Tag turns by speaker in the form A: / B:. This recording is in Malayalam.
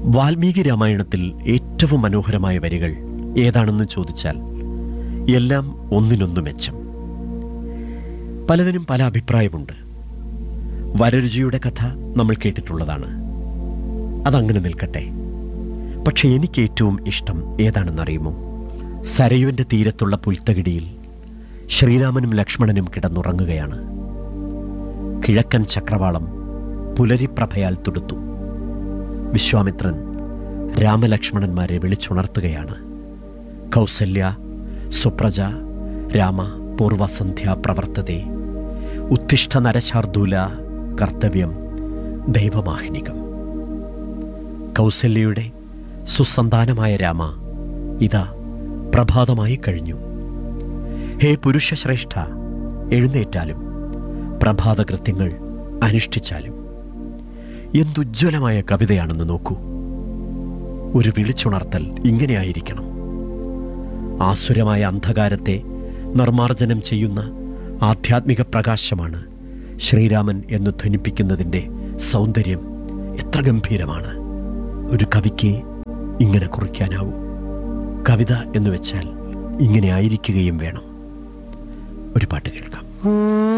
A: വാൽമീകി രാമായണത്തിൽ ഏറ്റവും മനോഹരമായ വരികൾ ഏതാണെന്ന് ചോദിച്ചാൽ എല്ലാം ഒന്നിനൊന്നു മെച്ചം പലതിനും പല അഭിപ്രായമുണ്ട് വരരുചിയുടെ കഥ നമ്മൾ കേട്ടിട്ടുള്ളതാണ് അതങ്ങനെ നിൽക്കട്ടെ പക്ഷെ എനിക്ക് ഏറ്റവും ഇഷ്ടം ഏതാണെന്നറിയുമോ സരയുവിൻ്റെ തീരത്തുള്ള പുൽത്തകിടിയിൽ ശ്രീരാമനും ലക്ഷ്മണനും കിടന്നുറങ്ങുകയാണ് കിഴക്കൻ ചക്രവാളം പുലരിപ്രഭയാൽ തുടുത്തു വിശ്വാമിത്രൻ രാമലക്ഷ്മണന്മാരെ വിളിച്ചുണർത്തുകയാണ് കൗസല്യ സുപ്രജ രാമ പൂർവസന്ധ്യ പ്രവർത്തതേ ഉത്തിഷ്ഠ നരശാർദൂല കർത്തവ്യം ദൈവമാഹിനികം കൗസല്യയുടെ സുസന്താനമായ രാമ ഇതാ പ്രഭാതമായി കഴിഞ്ഞു ഹേ പുരുഷശ്രേഷ്ഠ എഴുന്നേറ്റാലും പ്രഭാതകൃത്യങ്ങൾ അനുഷ്ഠിച്ചാലും എന്തുജ്വലമായ കവിതയാണെന്ന് നോക്കൂ ഒരു വിളിച്ചുണർത്തൽ ഇങ്ങനെയായിരിക്കണം ആസുരമായ അന്ധകാരത്തെ നിർമാർജനം ചെയ്യുന്ന ആധ്യാത്മിക പ്രകാശമാണ് ശ്രീരാമൻ എന്ന് ധ്വനിപ്പിക്കുന്നതിൻ്റെ സൗന്ദര്യം എത്ര ഗംഭീരമാണ് ഒരു കവിക്ക് ഇങ്ങനെ കുറിക്കാനാവൂ കവിത എന്ന് വെച്ചാൽ ഇങ്ങനെ ആയിരിക്കുകയും വേണം ഒരു പാട്ട് കേൾക്കാം